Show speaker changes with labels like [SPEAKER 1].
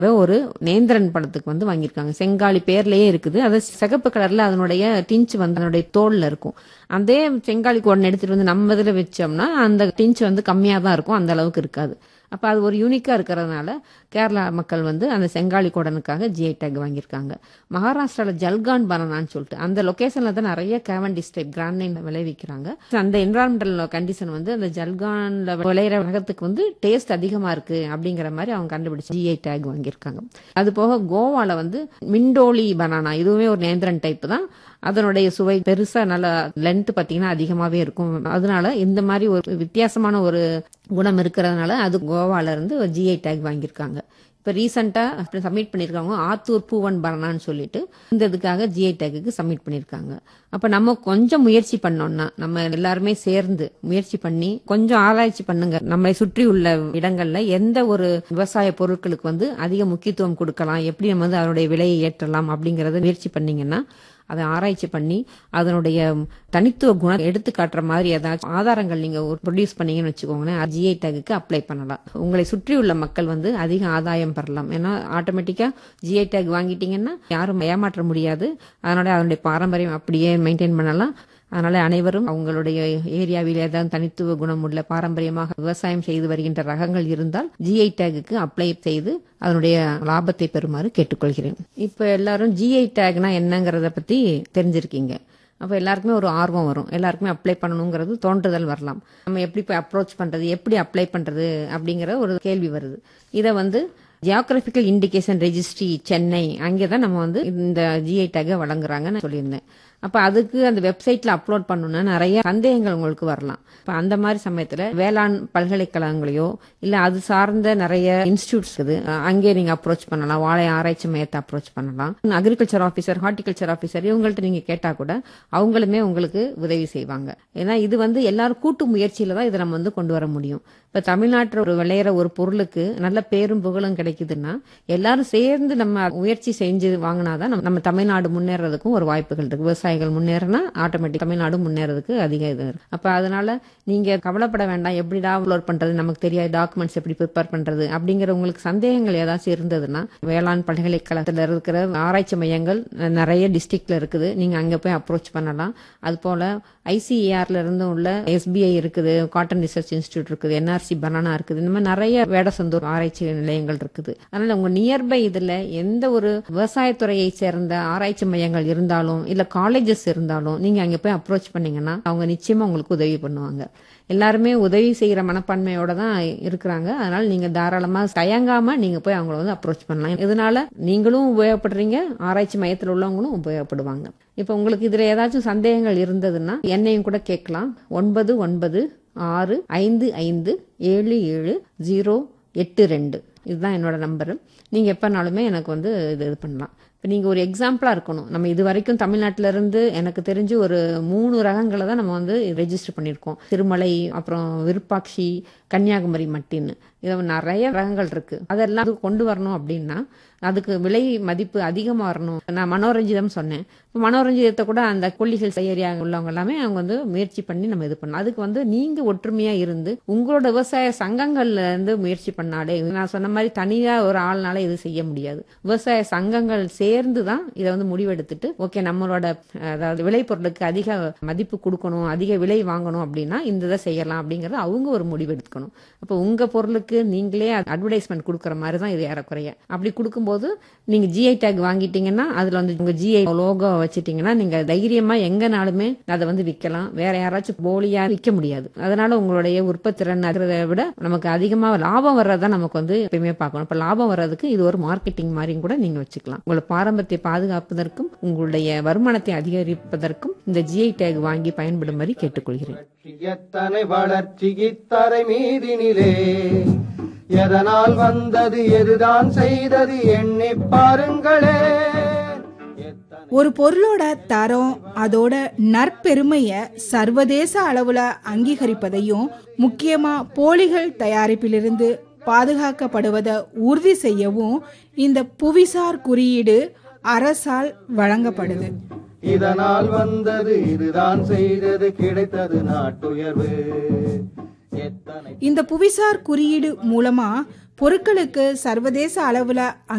[SPEAKER 1] ஒரு நேந்திரன் படத்துக்கு வந்து வாங்கியிருக்காங்க செங்காலி பேர்லயே இருக்குது அது சிகப்பு கலர்ல அதனுடைய டிஞ்ச் வந்து அதனுடைய தோல்ல இருக்கும் அதே செங்காலி கோடன் எடுத்துட்டு வந்து நம்ம இதுல வச்சோம்னா அந்த டிஞ்ச் வந்து கம்மியா தான் இருக்கும் அந்த அளவுக்கு இருக்காது அப்ப அது ஒரு யூனிக்கா இருக்கிறதுனால கேரளா மக்கள் வந்து அந்த செங்காலி கோடனுக்காக ஜிஐ டேக் வாங்கியிருக்காங்க மகாராஷ்டிரால ஜல்கான் பனானான்னு சொல்லிட்டு அந்த லொகேஷன்ல தான் நிறைய கேவண்டிஸ் டைப் கிரானைன் விளைவிக்கிறாங்க அந்த என்வரான்மெண்டல் கண்டிஷன் வந்து அந்த ஜல்கான்ல விளையிற ரகத்துக்கு வந்து டேஸ்ட் அதிகமா இருக்கு அப்படிங்கிற மாதிரி அவங்க கண்டுபிடிச்சு ஜிஐ டேக் வாங்கியிருக்காங்க அது போக கோவால வந்து மிண்டோலி பனானா இதுவுமே ஒரு நேந்திரன் டைப் தான் அதனுடைய சுவை பெருசா நல்ல லென்த் பாத்தீங்கன்னா அதிகமாவே இருக்கும் அதனால இந்த மாதிரி ஒரு வித்தியாசமான ஒரு குணம் இருக்கிறதுனால அது கோவால இருந்து ஜிஐ டேக் வாங்கியிருக்காங்க இப்ப ரீசெண்டா சப்மிட் பண்ணிருக்காங்க ஆத்தூர் பூவன் பரணான்னு சொல்லிட்டு இந்த இதுக்காக ஜிஐ டேக்கு சப்மிட் பண்ணிருக்காங்க அப்ப நம்ம கொஞ்சம் முயற்சி பண்ணோம்னா நம்ம எல்லாருமே சேர்ந்து முயற்சி பண்ணி கொஞ்சம் ஆராய்ச்சி பண்ணுங்க நம்மளை சுற்றி உள்ள இடங்கள்ல எந்த ஒரு விவசாய பொருட்களுக்கு வந்து அதிக முக்கியத்துவம் கொடுக்கலாம் எப்படி நம்ம வந்து அதனுடைய விலையை ஏற்றலாம் அப்படிங்கறத முயற்சி பண்ணீங்கன்னா அதை ஆராய்ச்சி பண்ணி அதனுடைய தனித்துவ குணம் எடுத்து காட்டுற மாதிரி ஏதாச்சும் ஆதாரங்கள் நீங்க ப்ரொடியூஸ் பண்ணீங்கன்னு வச்சுக்கோங்களேன் ஜிஐ டேகுக்கு அப்ளை பண்ணலாம் உங்களை சுற்றி உள்ள மக்கள் வந்து அதிக ஆதாயம் பெறலாம் ஏன்னா ஆட்டோமேட்டிக்கா ஜிஐ டேக் வாங்கிட்டீங்கன்னா யாரும் ஏமாற்ற முடியாது அதனால அதனுடைய பாரம்பரியம் அப்படியே மெயின்டைன் பண்ணலாம் அதனால அனைவரும் அவங்களுடைய ஏரியாவில் ஏதாவது தனித்துவ குணம் உள்ள பாரம்பரியமாக விவசாயம் செய்து வருகின்ற ரகங்கள் இருந்தால் ஜிஐ டேகுக்கு அப்ளை செய்து அதனுடைய லாபத்தை பெறுமாறு கேட்டுக்கொள்கிறேன் இப்ப எல்லாரும் ஜிஐ டேக்னா என்னங்கறத பத்தி தெரிஞ்சிருக்கீங்க அப்போ எல்லாருக்குமே ஒரு ஆர்வம் வரும் எல்லாருக்குமே அப்ளை பண்ணணுங்கிறது தோன்றுதல் வரலாம் நம்ம எப்படி போய் அப்ரோச் பண்றது எப்படி அப்ளை பண்றது அப்படிங்கிற ஒரு கேள்வி வருது இதை வந்து ஜியாகிரபிக்கல் இண்டிகேஷன் ரெஜிஸ்ட்ரி சென்னை அங்கே தான் நம்ம வந்து இந்த ஜிஐ டேகை வழங்குறாங்கன்னு சொல்லியிருந்தேன் அப்ப அதுக்கு அந்த வெப்சைட்ல அப்லோட் பண்ணணும்னா நிறைய சந்தேகங்கள் உங்களுக்கு வரலாம் இப்ப அந்த மாதிரி சமயத்துல வேளாண் பல்கலைக்கழகங்களையோ இல்ல அது சார்ந்த நிறைய இன்ஸ்டியூட்ஸ் இருக்குது அங்கே நீங்க அப்ரோச் பண்ணலாம் வாழை ஆராய்ச்சி மையத்தை அப்ரோச் பண்ணலாம் அக்ரிகல்ச்சர் ஆபீசர் ஹார்டிகல்ச்சர் ஆபீசர் இவங்கள்ட்ட நீங்க கேட்டா கூட அவங்களுமே உங்களுக்கு உதவி செய்வாங்க ஏன்னா இது வந்து எல்லாரும் கூட்டு முயற்சியில தான் இதை நம்ம வந்து கொண்டு வர முடியும் இப்ப தமிழ்நாட்டில் ஒரு விளையிற ஒரு பொருளுக்கு நல்ல பேரும் புகழும் கிடைக்குதுன்னா எல்லாரும் சேர்ந்து நம்ம முயற்சி செஞ்சு வாங்கினாதான் நம்ம- நம்ம தமிழ்நாடு முன்னேறதுக்கும் ஒரு வாய்ப்புகள் இருக்கு விவசாயிகள் முன்னேறினா ஆட்டோமேட்டிக் தமிழ்நாடு முன்னேறதுக்கு அதிக இது இருக்கு. அப்ப அதனால நீங்க கவலைப்பட வேண்டாம் எப்படி டவுன்லோட் பண்றது நமக்கு தெரியாது டாக்குமெண்ட்ஸ் எப்படி ப்ரிப்பேர் பண்றது அப்படிங்கிற உங்களுக்கு சந்தேகங்கள் ஏதாச்சும் இருந்ததுன்னா வேளாண் பல்கலைக்கழகத்தில் இருக்கிற ஆராய்ச்சி மையங்கள் நிறைய டிஸ்ட்ரிக்ட்ல இருக்குது நீங்க அங்க போய் அப்ரோச் பண்ணலாம் அது போல ஐசிஏஆர்ல இருந்து உள்ள எஸ்பிஐ இருக்குது காட்டன் ரிசர்ச் இன்ஸ்டியூட் இருக்குது என்ஆர்சி பனானா இருக்குது இந்த மாதிரி நிறைய வேடசந்தூர் ஆராய்ச்சி நிலையங்கள் இருக்குது அதனால உங்க நியர்பை இதுல எந்த ஒரு விவசாயத்துறையை சேர்ந்த ஆராய்ச்சி மையங்கள் இருந்தாலும் இல்ல காலேஜஸ் இருந்தாலும் நீங்க அங்க போய் அப்ரோச் பண்ணீங்கன்னா அவங்க நிச்சயமா உங்களுக்கு உதவி பண்ணுவாங்க எல்லாருமே உதவி செய்யற மனப்பான்மையோட தான் இருக்கிறாங்க அதனால நீங்க தாராளமா தயங்காம நீங்க போய் அவங்கள வந்து அப்ரோச் பண்ணலாம் இதனால நீங்களும் உபயோகப்படுறீங்க ஆராய்ச்சி மையத்தில் உள்ளவங்களும் உபயோகப்படுவாங்க இப்ப உங்களுக்கு இதுல ஏதாச்சும் சந்தேகங்கள் இருந்ததுன்னா என்னையும் கூட கேட்கலாம் ஒன்பது ஒன்பது ஆறு ஐந்து ஐந்து ஏழு ஏழு ஜீரோ எட்டு ரெண்டு இதுதான் என்னோட நம்பரு நீங்க எப்பனாலுமே எனக்கு வந்து இது இது பண்ணலாம் இப்போ நீங்க ஒரு எக்ஸாம்பிளா இருக்கணும் நம்ம இது வரைக்கும் தமிழ்நாட்டில இருந்து எனக்கு தெரிஞ்சு ஒரு மூணு ரகங்களை தான் நம்ம வந்து ரெஜிஸ்டர் பண்ணியிருக்கோம் திருமலை அப்புறம் விருப்பாட்சி கன்னியாகுமரி மட்டின்னு இது நிறைய ரகங்கள் இருக்கு அதெல்லாம் அது கொண்டு வரணும் அப்படின்னா அதுக்கு விலை மதிப்பு அதிகமா வரணும் நான் மனோரஞ்சிதம் சொன்னேன் இப்ப மனோரஞ்சிதத்தை கூட அந்த கொல்லிகள் ஏரியா உள்ளவங்க எல்லாமே அவங்க வந்து முயற்சி பண்ணி நம்ம இது பண்ணலாம் அதுக்கு வந்து நீங்க ஒற்றுமையா இருந்து உங்களோட விவசாய சங்கங்கள்ல இருந்து முயற்சி பண்ணாலே நான் சொன்ன மாதிரி தனியா ஒரு ஆள்னால இது செய்ய முடியாது விவசாய சங்கங்கள் சேர்ந்து தான் இதை வந்து முடிவெடுத்துட்டு ஓகே நம்மளோட அதாவது விளைபொருளுக்கு அதிக மதிப்பு கொடுக்கணும் அதிக விலை வாங்கணும் அப்படின்னா இந்த இதை செய்யலாம் அப்படிங்கறது அவங்க ஒரு முடிவெடுக்கணும் அப்போ உங்க பொருளுக்கு நீங்களே அட்வர்டைஸ்மெண்ட் கொடுக்குற மாதிரி தான் இது ஏறக்குறைய அப்படி கொடுக்கும்போது நீங்க ஜிஐ டேக் வாங்கிட்டீங்கன்னா அதுல வந்து உங்க ஜிஐ லோகோ வச்சிட்டீங்கன்னா நீங்க தைரியமா எங்கனாலுமே அதை வந்து விற்கலாம் வேற யாராச்சும் போலியா விற்க முடியாது அதனால உங்களுடைய உற்பத்தி திறன் இருக்கிறத விட நமக்கு அதிகமா லாபம் வர்றதா நமக்கு வந்து எப்பயுமே பார்க்கணும் இப்ப லாபம் வர்றதுக்கு இது ஒரு மார்க்கெட்டிங் மாதிரியும் கூட நீங்க வச்சுக்கலாம் உங்களோட பாரம்பரியத்தை பாதுகாப்பதற்கும் உங்களுடைய வருமானத்தை அதிகரிப்பதற்கும் இந்த ஜிஐ டேக் வாங்கி பயன்படும்படி கேட்டுக்கொள்கிறேன்
[SPEAKER 2] எத்தனை வளர்ச்சி இத்தரை மீதினிலே எதனால் வந்தது எதுதான் செய்தது எண்ணி பாருங்களே எத்தனை
[SPEAKER 3] ஒரு பொருளோட தரம் அதோட நற்பெருமைய சர்வதேச அளவுல அங்கீகரிப்பதையும் முக்கியமா போலிகள் தயாரிப்பிலிருந்து பாதுகாக்கப்படுவதை உறுதி செய்யவும் இந்த புவிசார் குறியீடு அரசால் வழங்கப்படுது
[SPEAKER 2] இதனால் வந்தது இதுதான் செய்தது கிடைத்தது நாட்டுயர்வு எத்தனை
[SPEAKER 3] இந்த புவிசார் குறியீடு மூலமா பொருட்களுக்கு சர்வதேச அளவுல